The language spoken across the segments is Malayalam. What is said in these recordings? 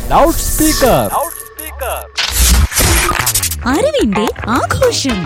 ലൗഡ് സ്പീക്കർ അറിവിന്റെ ആഘോഷം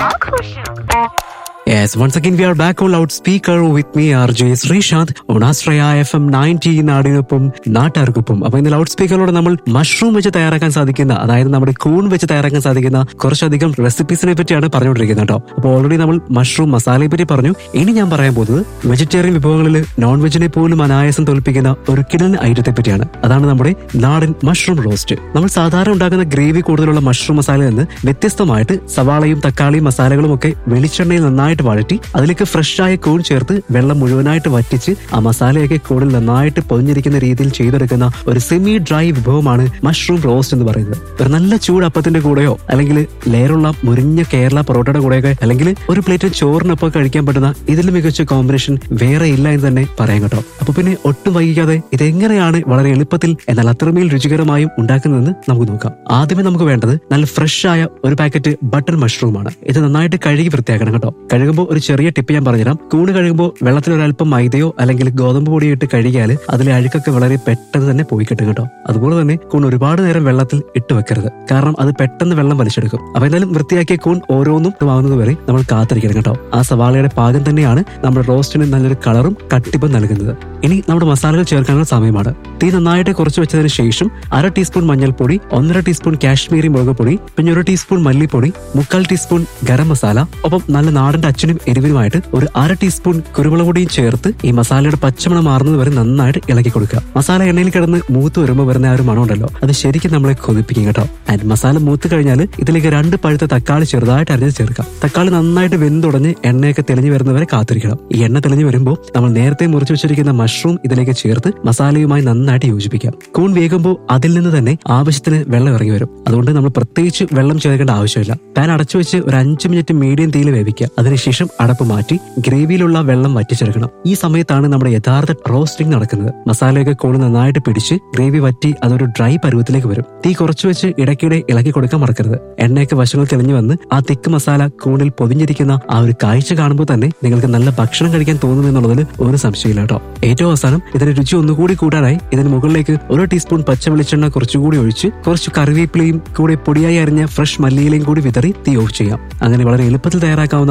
Yes, once again we are back on loudspeaker with me RJ Sreesanth on Astraya FM 90 നാടിനൊപ്പം നാട്ടുകാർക്കൊപ്പം അപ്പൊ ഇന്ന് ലൗഡ് സ്പീക്കറിലൂടെ നമ്മൾ മഷ്റൂം വെച്ച് തയ്യാറാക്കാൻ സാധിക്കുന്ന അതായത് നമ്മുടെ കൂൺ വെച്ച് തയ്യാറാക്കാൻ സാധിക്കുന്ന കുറച്ചധികം റെസിപ്പീസിനെ പറ്റിയാണ് പറഞ്ഞുകൊണ്ടിരിക്കുന്നത് കേട്ടോ അപ്പോൾ ഓൾറെഡി നമ്മൾ മഷ്റൂം മസാലയെ പറ്റി പറഞ്ഞു ഇനി ഞാൻ പറയാൻ പോകുന്നത് വെജിറ്റേറിയൻ വിഭവങ്ങളിൽ നോൺ വെജിനെ പോലും അനായാസം തോൽപ്പിക്കുന്ന ഒരു കിടൻ ഐറ്റത്തെ പറ്റിയാണ് അതാണ് നമ്മുടെ നാടൻ മഷ്റൂം റോസ്റ്റ് നമ്മൾ സാധാരണ ഉണ്ടാക്കുന്ന ഗ്രേവി കൂടുതലുള്ള മഷ്റൂം മസാലയിൽ നിന്ന് വ്യത്യസ്തമായിട്ട് സവാളയും തക്കാളിയും മസാലകളും ഒക്കെ വെളിച്ചെണ്ണയിൽ നന്നായിട്ട് വഴറ്റി അതിലേക്ക് ഫ്രഷ് ആയ കൂൺ ചേർത്ത് വെള്ളം മുഴുവനായിട്ട് വറ്റിച്ച് ആ മസാലയൊക്കെ കൂണിൽ നന്നായിട്ട് പൊതിഞ്ഞിരിക്കുന്ന രീതിയിൽ ചെയ്തെടുക്കുന്ന ഒരു സെമി ഡ്രൈ വിഭവമാണ് മഷ്റൂം റോസ്റ്റ് എന്ന് പറയുന്നത് ഒരു നല്ല ചൂട് അപ്പത്തിന്റെ കൂടെയോ അല്ലെങ്കിൽ ലെയറുള്ള മുരിഞ്ഞ കേരള പൊറോട്ടയുടെ കൂടെയൊക്കെ അല്ലെങ്കിൽ ഒരു പ്ലേറ്റ് ചോറിനൊപ്പം കഴിക്കാൻ പറ്റുന്ന ഇതിൽ മികച്ച കോമ്പിനേഷൻ വേറെ ഇല്ല എന്ന് തന്നെ പറയാം കേട്ടോ അപ്പൊ പിന്നെ ഒട്ടും വൈകിക്കാതെ ഇതെങ്ങനെയാണ് വളരെ എളുപ്പത്തിൽ എന്നാൽ അത്രമേൽ രുചികരമായും ഉണ്ടാക്കുന്നതെന്ന് നമുക്ക് നോക്കാം ആദ്യമേ നമുക്ക് വേണ്ടത് നല്ല ഫ്രഷ് ആയ ഒരു പാക്കറ്റ് ബട്ടർ മഷ്റൂം ആണ് ഇത് നന്നായിട്ട് കഴുകി വൃത്തിയാക്കണം കേട്ടോ കഴുകുമ്പോൾ ഒരു ചെറിയ ടിപ്പ് ഞാൻ പറഞ്ഞുതരാം കൂണ് കഴുകുമ്പോൾ വെള്ളത്തിൽ ഒരല്പം മൈദയോ അല്ലെങ്കിൽ ഗോതമ്പ് പൊടിയോ ഇട്ട് കഴുകിയാൽ അതിലെ അഴുക്കൊക്കെ വളരെ പെട്ടെന്ന് തന്നെ പോയി കിട്ടും കേട്ടോ അതുപോലെ തന്നെ കൂൺ ഒരുപാട് നേരം വെള്ളത്തിൽ ഇട്ട് വെക്കരുത് കാരണം അത് പെട്ടെന്ന് വെള്ളം വലിച്ചെടുക്കും അപ്പൊ എന്തായാലും വൃത്തിയാക്കിയ കൂൺ ഓരോന്നും ആവുന്നത് വരെ നമ്മൾ കാത്തിരിക്കണം കേട്ടോ ആ സവാളയുടെ പാകം തന്നെയാണ് നമ്മുടെ റോസ്റ്റിന് നല്ലൊരു കളറും കട്ടിപ്പും നൽകുന്നത് ഇനി നമ്മുടെ മസാലകൾ ചേർക്കാനുള്ള സമയമാണ് തീ നന്നായിട്ട് കുറച്ച് വെച്ചതിന് ശേഷം അര ടീസ്പൂൺ മഞ്ഞൾപ്പൊടി ഒന്നര ടീസ്പൂൺ കാശ്മീരി മുളക് പൊടി പിന്നെ ഒരു ടീസ്പൂൺ മല്ലിപ്പൊടി മുക്കാൽ ടീസ്പൂൺ ഗരം മസാല ഒപ്പം നല്ല നാടൻ അച്ഛനും എരിവിനുമായിട്ട് ഒരു അര ടീസ്പൂൺ കുരുമുളക് പൊടിയും ചേർത്ത് ഈ മസാലയുടെ പച്ചമണം മാറുന്നത് വരെ നന്നായിട്ട് ഇളക്കി കൊടുക്കുക മസാല എണ്ണയിൽ കിടന്ന് മൂത്ത് വരുമ്പോൾ വരുന്ന ആ ഒരു മണം ഉണ്ടല്ലോ അത് ശരിക്കും നമ്മളെ കൊതിപ്പിക്കും കേട്ടോ ആൻഡ് മസാല മൂത്ത് കഴിഞ്ഞാൽ ഇതിലേക്ക് രണ്ട് പഴുത്ത തക്കാളി ചെറുതായിട്ട് അരിഞ്ഞ് ചേർക്കാം തക്കാളി നന്നായിട്ട് വെന്തുടഞ്ഞ് എണ്ണയൊക്കെ തെളിഞ്ഞു വരുന്നവരെ കാത്തിരിക്കണം ഈ എണ്ണ തെളിഞ്ഞു വരുമ്പോൾ നമ്മൾ നേരത്തെ മുറിച്ചു വെച്ചിരിക്കുന്ന മഷ്റൂം ഇതിലേക്ക് ചേർത്ത് മസാലയുമായി നന്നായിട്ട് യോജിപ്പിക്കാം കൂൺ വേകുമ്പോൾ അതിൽ നിന്ന് തന്നെ ആവശ്യത്തിന് വെള്ളം ഇറങ്ങി വരും അതുകൊണ്ട് നമ്മൾ പ്രത്യേകിച്ച് വെള്ളം ചേർക്കേണ്ട ആവശ്യമില്ല പാൻ അടച്ചു വെച്ച് ഒരു അഞ്ച് മിനിറ്റ് മീഡിയം തീയിൽ വേവിക്കുക അതിനുശേഷം അടപ്പ് മാറ്റി ഗ്രേവിയിലുള്ള വെള്ളം വറ്റിച്ചെടുക്കണം ഈ സമയത്താണ് നമ്മുടെ യഥാർത്ഥ റോസ്റ്റിംഗ് നടക്കുന്നത് മസാലയൊക്കെ കൂണ് നന്നായിട്ട് പിടിച്ച് ഗ്രേവി വറ്റി അതൊരു ഡ്രൈ പരുവത്തിലേക്ക് വരും തീ കുറച്ചു വെച്ച് ഇടയ്ക്കിടെ ഇളക്കി കൊടുക്കാൻ മറക്കരുത് എണ്ണയൊക്കെ വശങ്ങൾ തെളിഞ്ഞു വന്ന് ആ തിക്ക് മസാല കൂണിൽ പൊതിഞ്ഞിരിക്കുന്ന ആ ഒരു കാഴ്ച കാണുമ്പോൾ തന്നെ നിങ്ങൾക്ക് നല്ല ഭക്ഷണം കഴിക്കാൻ തോന്നും എന്നുള്ളതിൽ ഒരു സംശയമില്ല കേട്ടോ ഏറ്റവും അവസാനം ഇതിന്റെ രുചി ഒന്നുകൂടി കൂട്ടാനായി ഇതിന് മുകളിലേക്ക് ഒരു ടീസ്പൂൺ പച്ച വെളിച്ചെണ്ണ കുറച്ചുകൂടി ഒഴിച്ച് കുറച്ച് കറിവേപ്പിലയും കൂടെ പൊടിയായി അരിഞ്ഞ ഫ്രഷ് മല്ലിയിലയും കൂടി വിതറി തീ ഓഫ് ചെയ്യാം അങ്ങനെ വളരെ എളുപ്പത്തിൽ തയ്യാറാക്കാവുന്ന